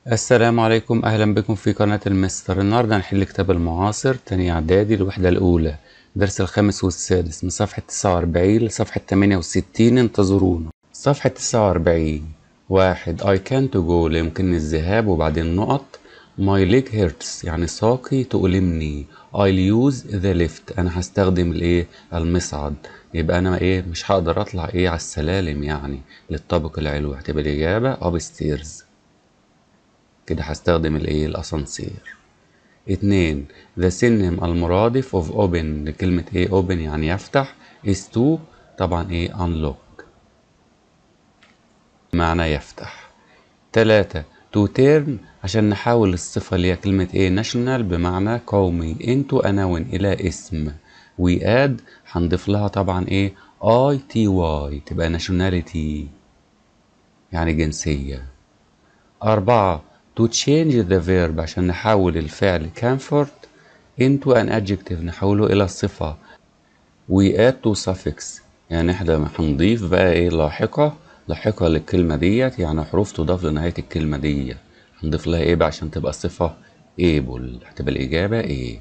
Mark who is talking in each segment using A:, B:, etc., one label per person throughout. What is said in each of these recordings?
A: السلام عليكم أهلا بكم في قناة المستر النهاردة هنحل كتاب المعاصر تاني إعدادي الوحدة الأولى درس الخامس والسادس من صفحة 49 لصفحة 68 انتظرونا صفحة 49 واحد I can't go لا يمكنني الذهاب وبعدين نقط My leg hurts يعني ساقي تؤلمني I'll use the lift أنا هستخدم الإيه المصعد يبقى أنا إيه مش هقدر أطلع إيه على السلالم يعني للطابق العلوي هتبقى الإجابة upstairs كده هستخدم الايه الاسانسير اتنين the synonym المرادف of open لكلمة ايه open يعني يفتح is to طبعا ايه unlock معنى يفتح تلاتة to turn عشان نحول الصفة اللي هي كلمة ايه national بمعنى قومي into a noun إلى اسم we add هنضيف لها طبعا ايه I T Y تبقى nationality يعني جنسية أربعة to change the verb عشان نحول الفعل comfort into an adjective نحوله إلى صفة we add to suffix يعني احنا هنضيف بقى ايه لاحقة لاحقة للكلمة ديت يعني حروف تضاف لنهاية الكلمة ديت هنضيف لها ايه بقى عشان تبقى صفة able هتبقى الإجابة ايه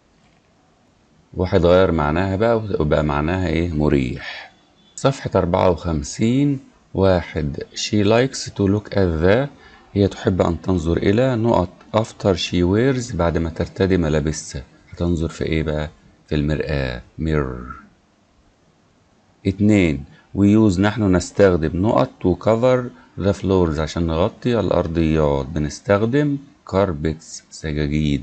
A: واحد غير معناها بقى وبقى معناها ايه مريح صفحة أربعة وخمسين واحد she likes to look at the هي تحب أن تنظر إلى نقط after she wears بعد ما ترتدي ملابسها هتنظر في إيه بقى؟ في المرآة mirror اتنين we use نحن نستخدم نقط to cover the floors عشان نغطي الأرضيات بنستخدم carpets سجاجيد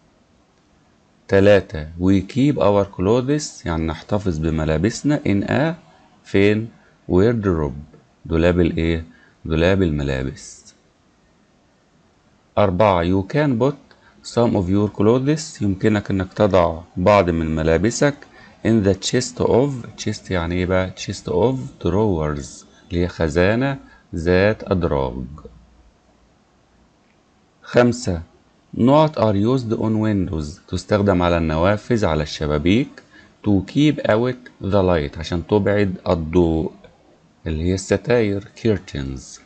A: تلاتة we keep our clothes يعني نحتفظ بملابسنا in a فين wardrobe دولاب الايه دولاب الملابس أربعة you can put some of your clothes يمكنك إنك تضع بعض من ملابسك in the chest of chest يعني إيه بقى chest of drawers اللي هي خزانة ذات أدراج خمسة not are used on windows تستخدم على النوافذ على الشبابيك to keep out the light عشان تبعد الضوء اللي هي الستاير curtains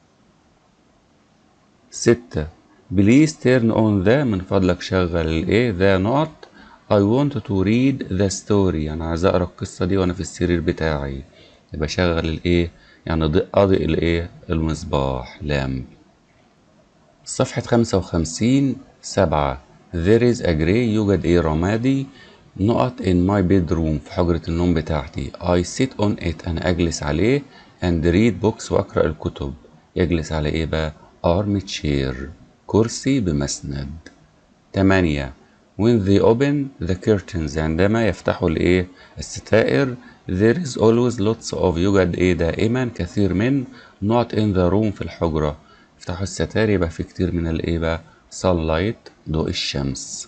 A: ستة بليز تيرن اون ذا من فضلك شغل الايه ذا نقط I want to read the story انا عايز اقرا القصة دي وانا في السرير بتاعي يبقى شغل الايه يعني ضيء اضيء الايه المصباح لامب صفحة خمسة وخمسين سبعة there is a gray يوجد ايه رمادي نقط in my bedroom في حجرة النوم بتاعتي I sit on it أنا أجلس عليه and read books وأقرأ الكتب يجلس على إيه بقى arm chair كرسي بمسند تمانية when they open the curtains عندما يفتحوا الإيه الستائر there is always lots of يوجد إيه دائما كثير من not in the room في الحجرة يفتحوا الستائر يبقى في كتير من الإيه بقى sunlight ضوء الشمس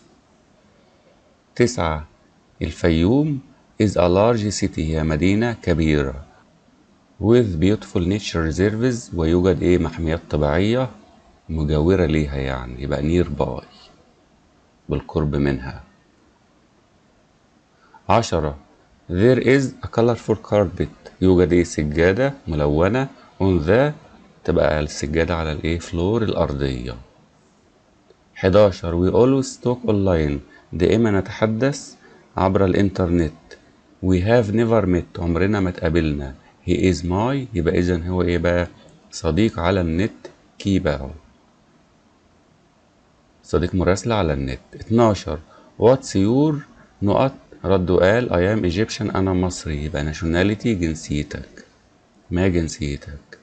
A: تسعة الفيوم is a large city هي مدينة كبيرة with beautiful nature reserves ويوجد ايه محميات طبيعية مجاورة ليها يعني يبقى نير باي بالقرب منها عشرة there is a colorful carpet يوجد ايه سجادة ملونة on the تبقى السجادة على الايه فلور الأرضية 11 we always talk online دائما نتحدث عبر الإنترنت we have never met عمرنا ما اتقابلنا he is my يبقى إذا هو إيه بقى صديق على النت كيباو صديق مراسلة على النت 12 what's your نقط رد وقال I am Egyptian أنا مصري يبقى nationality جنسيتك ما جنسيتك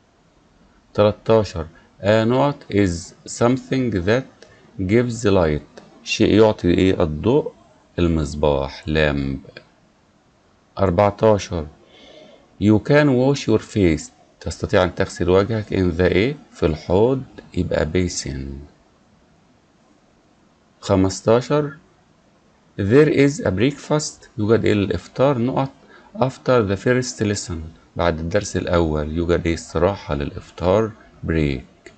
A: 13 a نقط is something that gives light شيء يعطي ايه الضوء المصباح لامب 14 you can wash your face تستطيع أن تغسل وجهك in the ايه في الحوض يبقى basin 15 there is a breakfast يوجد ايه الإفطار نقط after the first lesson بعد الدرس الأول يوجد ايه استراحة للإفطار break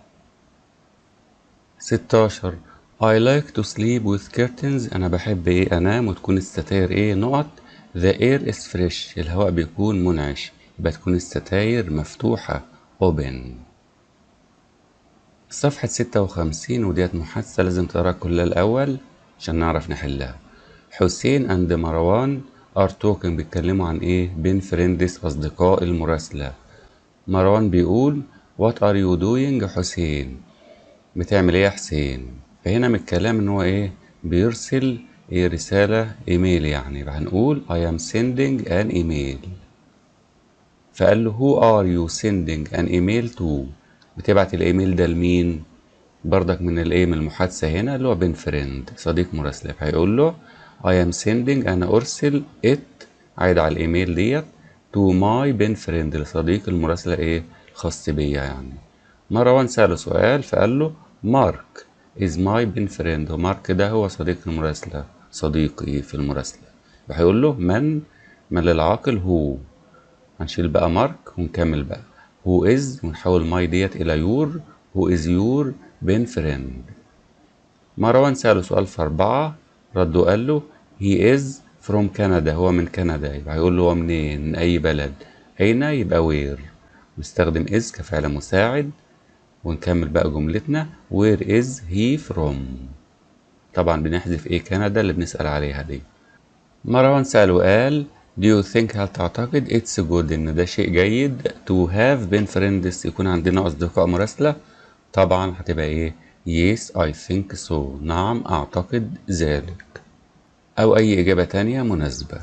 A: 16 I like to sleep with curtains أنا بحب إيه أنام وتكون الستاير إيه نقط The air is fresh الهواء بيكون منعش يبقى تكون الستاير مفتوحة open صفحة ستة وخمسين وديت محادثة لازم تقراها كلها الأول عشان نعرف نحلها حسين أند مروان ار توكينج بيتكلموا عن إيه بين فريندس أصدقاء المراسلة مروان بيقول وات ار يو دوينج حسين بتعمل إيه يا حسين فهنا من الكلام إن هو إيه بيرسل إيه رسالة إيميل يعني هنقول I am sending an email فقال له who are you sending an email to بتبعت الايميل ده لمين بردك من الايه من المحادثه هنا اللي هو بين فريند صديق مراسله هيقول له I am sending انا ارسل it عايد على الايميل ديت to my بين فريند لصديق المراسله ايه خاص بيا يعني مروان سأله سؤال فقال له مارك is my بين فريند ومارك ده هو صديق المراسله صديقي في المراسله فهيقول له من من للعاقل هو هنشيل بقى مارك ونكمل بقى who is ونحول ماي ديت إلى يور who is your بين فريند مروان سأله سؤال في أربعة رده قال له he is from Canada هو من كندا يبقى هيقول له هو منين من أي بلد أين يبقى where نستخدم is كفعل مساعد ونكمل بقى جملتنا where is he from طبعا بنحذف ايه كندا اللي بنسأل عليها دي مروان سأله قال Do you think هل تعتقد it's good إن ده شيء جيد to have been friends يكون عندنا أصدقاء مراسلة؟ طبعا هتبقى إيه؟ Yes I think so نعم أعتقد ذلك أو أي إجابة تانية مناسبة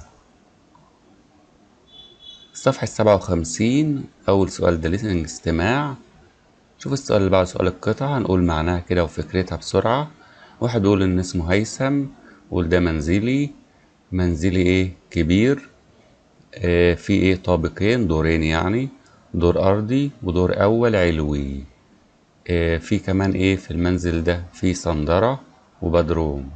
A: الصفحة السبعة وخمسين أول سؤال ده listening استماع شوف السؤال اللي بعد سؤال القطعة هنقول معناها كده وفكرتها بسرعة واحد يقول إن اسمه هيثم يقول ده منزلي منزلي إيه كبير آه في إيه طابقين دورين يعني دور أرضي ودور أول علوي آه في كمان إيه في المنزل ده في صندرة وبدروم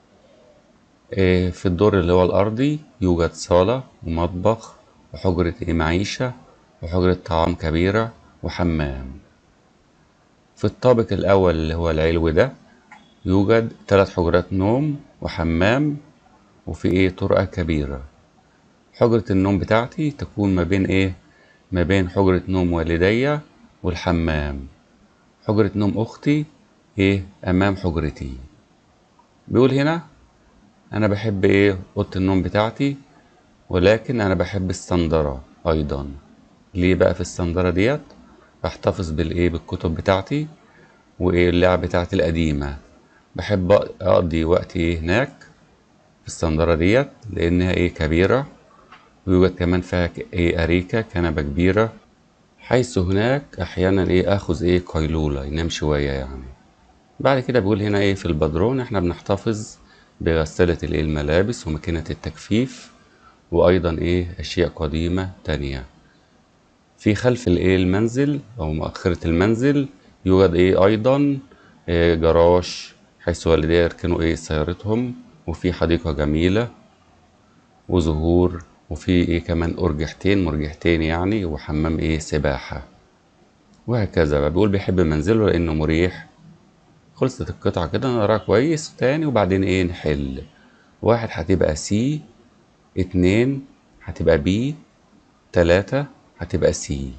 A: آه في الدور اللي هو الأرضي يوجد صالة ومطبخ وحجرة إيه معيشة وحجرة طعام كبيرة وحمام في الطابق الأول اللي هو العلوي ده يوجد ثلاث حجرات نوم وحمام وفي إيه طرقة كبيرة حجرة النوم بتاعتي تكون ما بين إيه ما بين حجرة نوم والدي والحمام حجرة نوم أختي إيه أمام حجرتي بيقول هنا أنا بحب إيه أوضة النوم بتاعتي ولكن أنا بحب الصندرة أيضا ليه بقى في الصندرة ديت بحتفظ بالإيه بالكتب بتاعتي وإيه اللعب بتاعتي القديمة بحب أقضي وقتي هناك في الصندرة ديت لأنها إيه كبيرة ويوجد كمان فيها إيه أريكة كنبة كبيرة حيث هناك أحيانا إيه آخذ إيه قيلولة ينام شوية يعني بعد كده بيقول هنا إيه في البدرون إحنا بنحتفظ بغسالة الإيه الملابس وماكينة التجفيف وأيضا إيه أشياء قديمة تانية في خلف الإيه المنزل أو مؤخرة المنزل يوجد إيه أيضا إيه جراج حيث والدي يركنوا إيه سيارتهم وفي حديقة جميلة وزهور وفي إيه كمان أرجحتين مرجحتين يعني وحمام إيه سباحة وهكذا بقى بيقول بيحب منزله لأنه مريح خلصت القطعة كده نقراها كويس تاني وبعدين إيه نحل واحد هتبقى سي اتنين هتبقى بي تلاتة هتبقى سي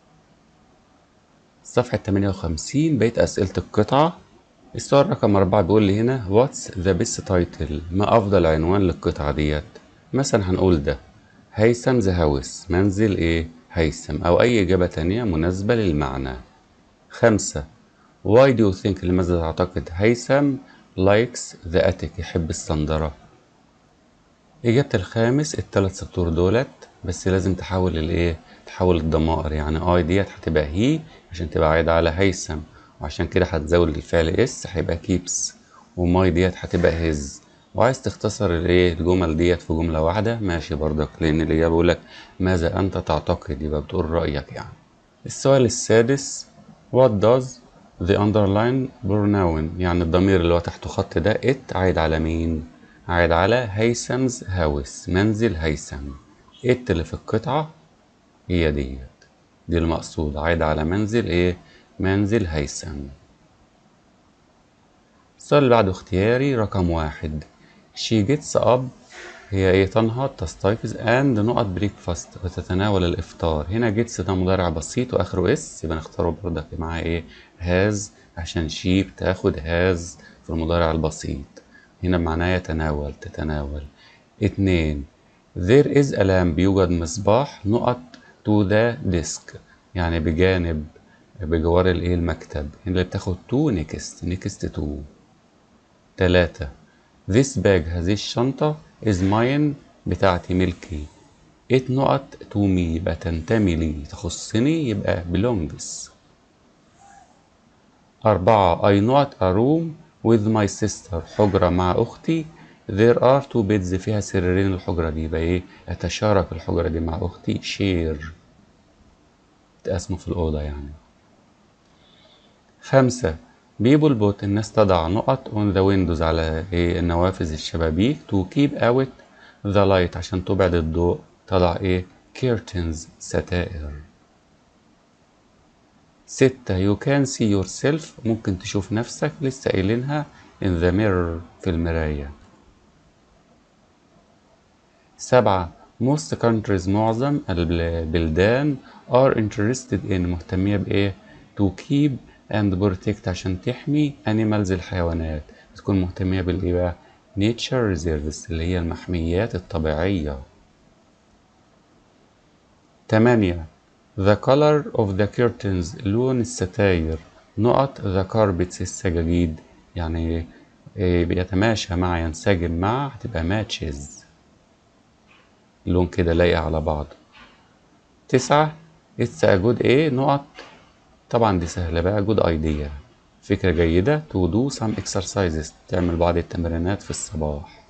A: صفحة تمانية وخمسين بقيت أسئلة القطعة السؤال رقم أربعة بيقول لي هنا What's the best title ما أفضل عنوان للقطعة ديت مثلا هنقول ده هيثم ذا هاوس منزل إيه هيثم أو أي إجابة تانية مناسبة للمعنى خمسة Why do you think لماذا تعتقد هيثم likes the attic يحب الصندرة إجابة الخامس التلات سطور دولت بس لازم تحول الإيه تحول الضمائر يعني اي ديت هتبقى هي عشان تبقى عايدة على هيثم وعشان كده هتزود الفعل اس هيبقى كيبس وماي ديت هتبقى هز وعايز تختصر الايه الجمل ديت في جملة واحدة ماشي برضك لأن الإجابة بيقول لك ماذا أنت تعتقد يبقى بتقول رأيك يعني السؤال السادس What does the underline pronoun يعني الضمير اللي هو تحته خط ده it عايد على مين؟ عايد على هيثم's house منزل هيثم it اللي في القطعة هي ديت دي المقصود عايد على منزل ايه؟ منزل هيثم السؤال اللي بعده اختياري رقم واحد she gets up هي ايه تنهض تستيقظ and نقط بريكفاست وتتناول الافطار هنا جيتس ده مضارع بسيط واخره اس يبقى نختاره برضك معاه ايه has عشان شيب تاخد هاز في المضارع البسيط هنا معناه يتناول تتناول اتنين there is a lamp يوجد مصباح نقط to the desk يعني بجانب بجوار الايه المكتب هنا اللي بتاخد to next next to تلاتة this bag هذه الشنطة is mine بتاعتي ملكي it نقط to me يبقى تنتمي لي تخصني يبقى belongs أربعة I not a room with my sister حجرة مع أختي there are two beds فيها سريرين الحجرة دي يبقى إيه أتشارك الحجرة دي مع أختي share تقسموا في الأوضة يعني خمسة people put الناس تضع نقط on the windows على إيه النوافذ الشبابيك to keep out the light عشان تبعد الضوء تضع إيه curtains ستائر ستة you can see yourself ممكن تشوف نفسك لسه قايلينها in the mirror في المراية سبعة most countries معظم البلدان are interested in مهتمية بإيه to keep and protect عشان تحمي animals الحيوانات بتكون مهتمية بالإيه بقى nature reserves اللي هي المحميات الطبيعية تمانية The color of the curtains لون الستاير نقط the carpets السجاجيد يعني إيه بيتماشى مع ينسجم مع هتبقى matches لون كده لايق على بعض تسعة it's a good ايه نقط طبعا دي سهلة بقى good idea فكرة جيدة to do some exercises تعمل بعض التمرينات في الصباح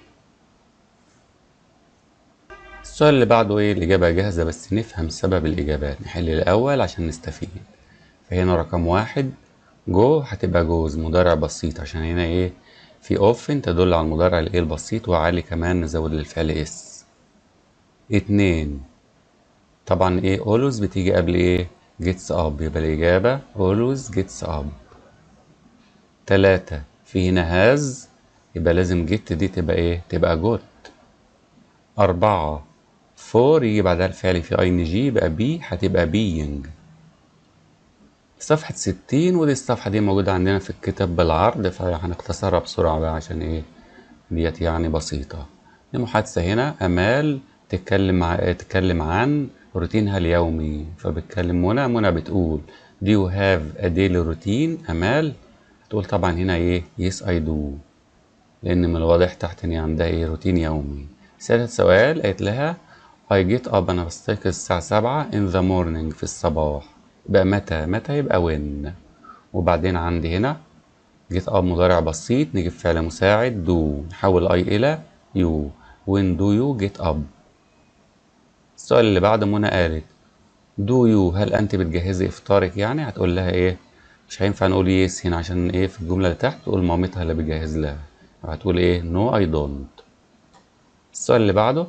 A: السؤال اللي بعده ايه الإجابة جاهزة بس نفهم سبب الإجابات نحل الأول عشان نستفيد فهنا رقم واحد جو هتبقى جوز مضارع بسيط عشان هنا ايه في اوفن تدل على المضارع الايه البسيط وعالي كمان نزود للفعل اس اتنين طبعا ايه always بتيجي قبل ايه gets up يبقى الإجابة always gets up تلاتة في هنا has يبقى لازم get دي تبقى ايه تبقى got أربعة for يجي بعدها الفعل في اي ان جي يبقى بي هتبقى being صفحة ستين ودي الصفحة دي موجودة عندنا في الكتاب بالعرض فهنختصرها بسرعة بقى عشان ايه ديت يعني بسيطة المحادثة هنا أمال تتكلم مع تتكلم عن روتينها اليومي فبتكلم منى منى بتقول do you have a daily routine أمال تقول طبعا هنا ايه yes I do لأن من الواضح تحت إن عندها ايه روتين يومي سألت سؤال قالت لها I get up أنا بستيقظ الساعة سبعة in the morning في الصباح يبقى متى متى يبقى when وبعدين عندي هنا get up مضارع بسيط نجيب فعل مساعد do نحول I إلى you when do you get up السؤال اللي بعده منى قالت do you هل أنت بتجهزي إفطارك يعني هتقول لها إيه مش هينفع نقول يس هنا عشان إيه في الجملة اللي تحت تقول مامتها اللي بتجهز لها هتقول إيه no I don't السؤال اللي بعده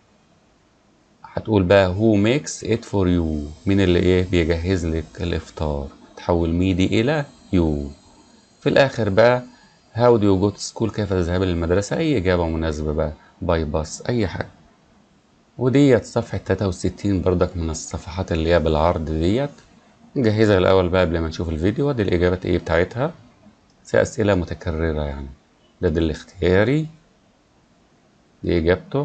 A: هتقول بقى who makes it for you مين اللي ايه بيجهز لك الافطار تحول مي دي الى you في الاخر بقى how do you go to school كيف تذهب للمدرسة اي اجابة مناسبة بقى باي باص اي حاجة وديت صفحة 63 بردك من الصفحات اللي هي بالعرض ديت نجهزها الاول بقى قبل ما نشوف الفيديو دي الاجابات ايه بتاعتها في اسئلة متكررة يعني ده ده الاختياري دي اجابته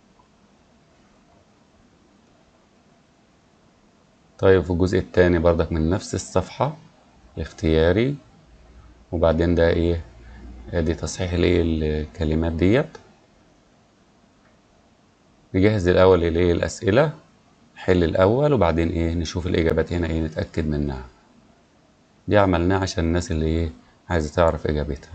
A: طيب في الجزء التاني بردك من نفس الصفحة الاختياري وبعدين ده ايه ادي تصحيح الايه الكلمات ديت نجهز الاول الايه الاسئلة حل الاول وبعدين ايه نشوف الاجابات هنا ايه نتأكد منها دي عملناها عشان الناس اللي ايه عايزة تعرف اجابتها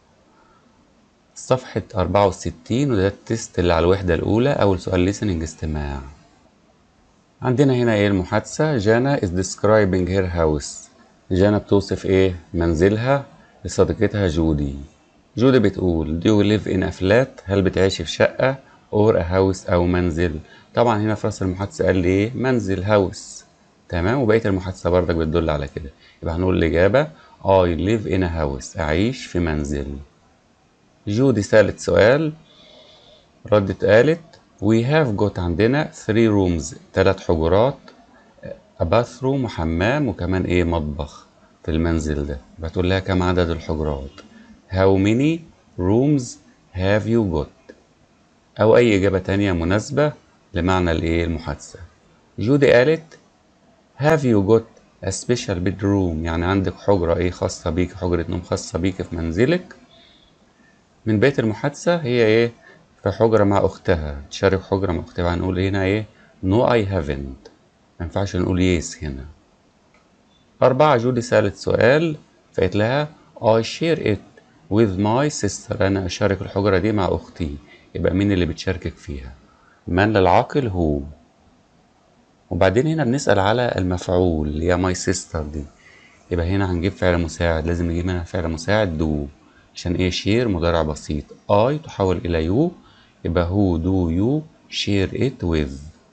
A: صفحة أربعة وستين وده التست اللي على الوحدة الأولى أول سؤال listening استماع عندنا هنا ايه المحادثة جانا is describing her house جانا بتوصف ايه منزلها لصديقتها جودي جودي بتقول do you live in a flat هل بتعيشي في شقة or a house أو منزل طبعا هنا في راس المحادثة قال لي ايه منزل هاوس تمام وبقية المحادثة برضك بتدل على كده يبقى هنقول الإجابة I live in a house أعيش في منزل جودي سألت سؤال ردت قالت we have got عندنا three rooms تلات حجرات a bathroom وحمام وكمان ايه مطبخ في المنزل ده بتقول لها كم عدد الحجرات how many rooms have you got أو أي إجابة تانية مناسبة لمعنى الإيه المحادثة جودي قالت have you got a special bedroom يعني عندك حجرة إيه خاصة بيك حجرة نوم خاصة بيك في منزلك من بيت المحادثة هي إيه في حجرة مع أختها تشارك حجرة مع أختها هنقول هنا إيه no I haven't ما ينفعش نقول yes هنا أربعة جودي سألت سؤال فقالت لها I share it with my sister أنا أشارك الحجرة دي مع أختي يبقى مين اللي بتشاركك فيها من للعاقل هو وبعدين هنا بنسأل على المفعول اللي هي my sister دي يبقى هنا هنجيب فعل مساعد لازم نجيب هنا فعل مساعد دو عشان ايه شير مضارع بسيط I تحول إلى يو يبقى هو do you share it with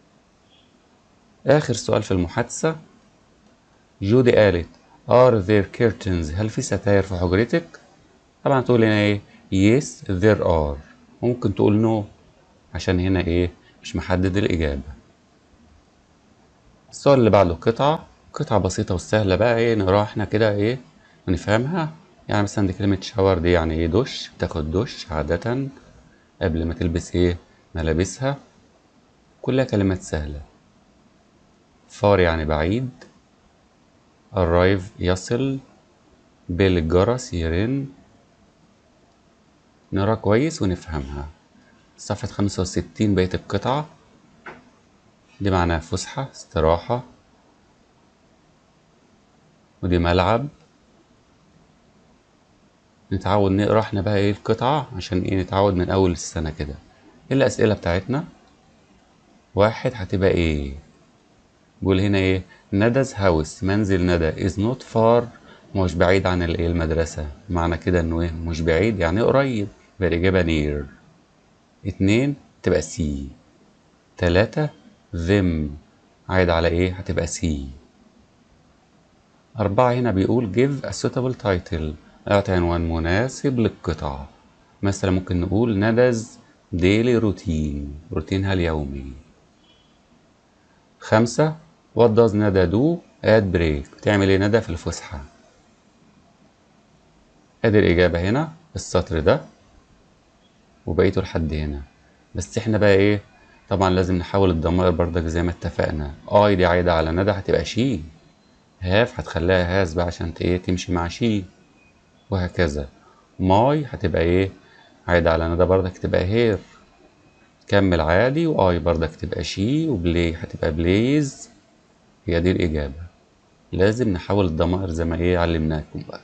A: آخر سؤال في المحادثة جودي قالت are there curtains هل في ستاير في حجرتك؟ طبعا تقول هنا ايه yes there are ممكن تقول no عشان هنا ايه مش محدد الإجابة السؤال اللي بعده قطعة قطعة بسيطة وسهلة بقى ايه نقراها احنا كده ايه ونفهمها يعني مثلا دي كلمة شاور دي يعني ايه دش بتاخد دش عادة قبل ما تلبس ايه ملابسها كلها كلمات سهلة فار يعني بعيد arrive يصل بيل الجرس يرن نقرا كويس ونفهمها صفحة خمسة وستين بقية القطعة دي معناها فسحة استراحة ودي ملعب نتعود نقرا احنا بقى ايه القطعة عشان ايه نتعود من أول السنة كده ايه الأسئلة بتاعتنا واحد هتبقى ايه بيقول هنا ايه ندا's هاوس منزل ندى is not far مش بعيد عن الايه المدرسة معنى كده انه ايه مش بعيد يعني قريب يبقى الإجابة near اتنين تبقى سي تلاتة them عايد على ايه هتبقى سي أربعة هنا بيقول give a suitable title اعطي عنوان مناسب للقطعة مثلا ممكن نقول ندا's daily routine روتينها اليومي خمسة what does ندى do at break بتعمل ايه ندى في الفسحة ادي الإجابة هنا السطر ده وبقيته لحد هنا بس احنا بقى ايه طبعا لازم نحول الضمائر بردك زي ما اتفقنا اي دي عايدة على ندى هتبقى شي هاف هتخليها هاز بقى عشان ايه تمشي مع شي وهكذا ماي هتبقى ايه عايدة على ندى بردك تبقى هير كمل عادي واي بردك تبقى شي وبلاي هتبقى بليز هي دي الإجابة لازم نحول الضمائر زي ما ايه علمناكم بقى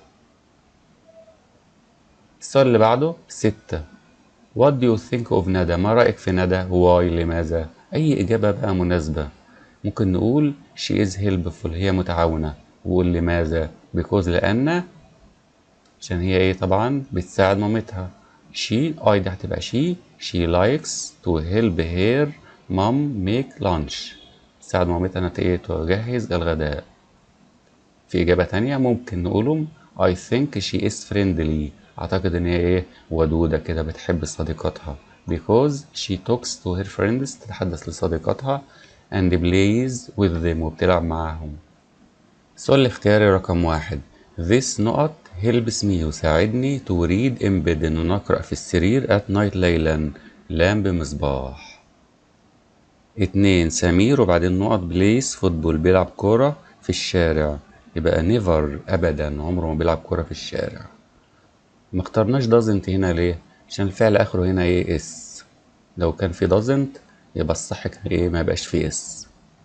A: السؤال اللي بعده ستة What do you think of ندى؟ ما رأيك في ندى؟ Why لماذا؟ أي إجابة بقى مناسبة ممكن نقول she is helpful هي متعاونة وقول لماذا؟ because لأن عشان هي إيه طبعا بتساعد مامتها she I دي هتبقى she she likes to help her mom make lunch تساعد مامتها إنها إيه تجهز الغداء في إجابة تانية ممكن نقولهم I think she is friendly أعتقد إن هي إيه ودودة كده بتحب صديقاتها because she talks to her friends تتحدث لصديقاتها and plays with them وبتلعب معاهم السؤال الاختياري رقم واحد this نقط helps me يساعدني to read in bed إنه نقرأ في السرير at night ليلا لام بمصباح اتنين سمير وبعدين نقط بليس فوتبول بيلعب كورة في الشارع يبقى نيفر أبدا عمره ما بيلعب كورة في الشارع ما اخترناش doesn't هنا ليه عشان الفعل اخره هنا ايه اس لو كان في doesn't يبقى الصح كان ايه ما يبقاش في اس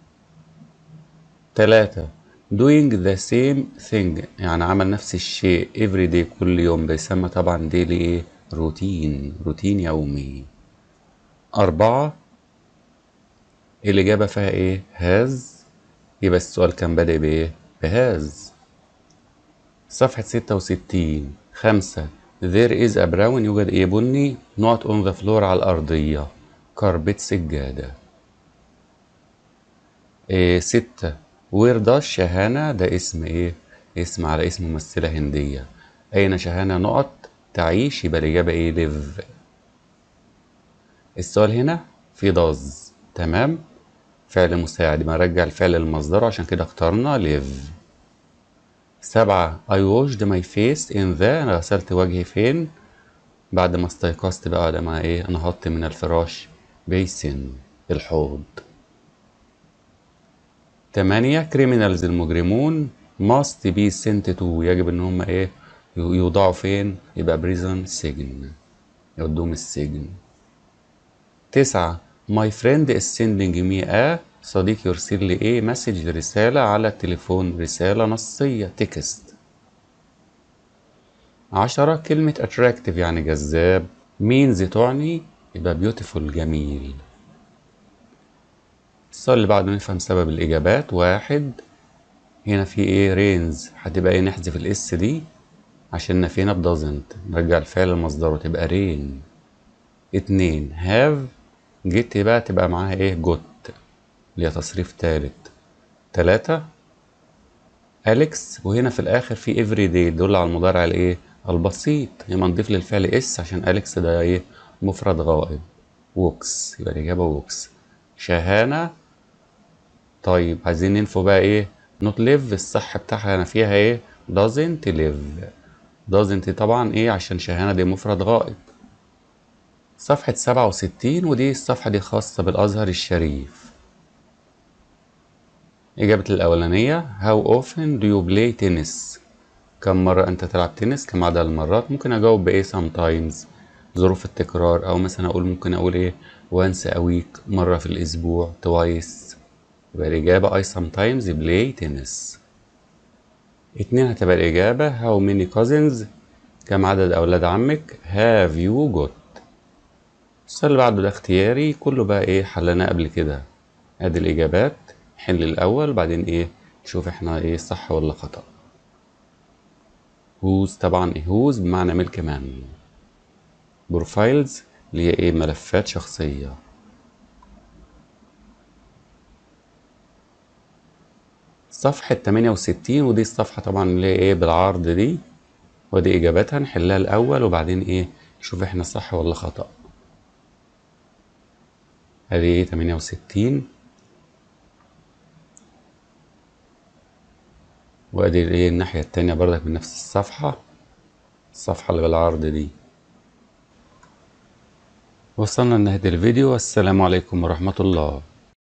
A: تلاتة doing the same thing يعني عمل نفس الشيء every day كل يوم بيسمى طبعا daily ايه روتين روتين يومي أربعة الإجابة فيها ايه has يبقى السؤال كان بادئ بايه بهاز صفحة ستة وستين خمسة there is a brown يوجد ايه بني not on the floor على الأرضية كاربت سجادة إيه ستة where does شهانة ده اسم ايه اسم على اسم ممثلة هندية أين شهانة نقط تعيش يبقى الإجابة ايه live السؤال هنا في does تمام فعل مساعد ما رجع الفعل لمصدره عشان كده اخترنا live سبعة I washed my face in the أنا غسلت وجهي فين بعد ما استيقظت بقى لما إيه نهضت من الفراش بيسن الحوض تمانية criminals المجرمون must be sent to يجب إن هم إيه يوضعوا فين يبقى prison سجن يودوهم السجن تسعة my friend is sending me a صديقي يرسل لي ايه مسج رسالة على التليفون رسالة نصية تكست عشرة كلمة attractive يعني جذاب means تعني يبقى beautiful جميل السؤال اللي بعده نفهم سبب الإجابات واحد هنا في ايه رينز هتبقى ايه نحذف الاس دي عشان نفينا بدازنت نرجع الفعل لمصدره تبقى رين اتنين هاف جيت بقى تبقى معاها ايه جوت اللي هي تصريف تالت تلاتة أليكس وهنا في الآخر في افري داي يدل على المضارع الإيه؟ البسيط يبقى نضيف للفعل اس عشان أليكس ده إيه؟ مفرد غائب ووكس يبقى الإجابة ووكس شهانة طيب عايزين ننفو بقى إيه؟ نوت ليف الصح بتاعها أنا فيها إيه؟ doesn't live doesn't طبعا إيه عشان شهانة دي مفرد غائب صفحة سبعة وستين ودي الصفحة دي خاصة بالأزهر الشريف إجابة الأولانية How often do you play tennis؟ كم مرة أنت تلعب تنس؟ كم عدد المرات؟ ممكن أجاوب بإيه sometimes ظروف التكرار أو مثلا أقول ممكن أقول إيه once a week مرة في الأسبوع twice يبقى الإجابة I sometimes play tennis اتنين هتبقى الإجابة How many cousins؟ كم عدد أولاد عمك؟ Have you got؟ السؤال اللي بعده ده اختياري كله بقى إيه حلناه قبل كده أدي الإجابات حل الأول بعدين إيه نشوف إحنا إيه صح ولا خطأ هوز طبعا إيه هوز بمعنى ملك من بروفايلز اللي هي إيه ملفات شخصية صفحة 68 ودي الصفحة طبعا اللي هي إيه بالعرض دي ودي إجاباتها نحلها الأول وبعدين إيه نشوف إحنا صح ولا خطأ ادي ايه 68 وادي ايه الناحية التانية بردك من نفس الصفحة الصفحة اللي بالعرض دي وصلنا لنهاية الفيديو والسلام عليكم ورحمة الله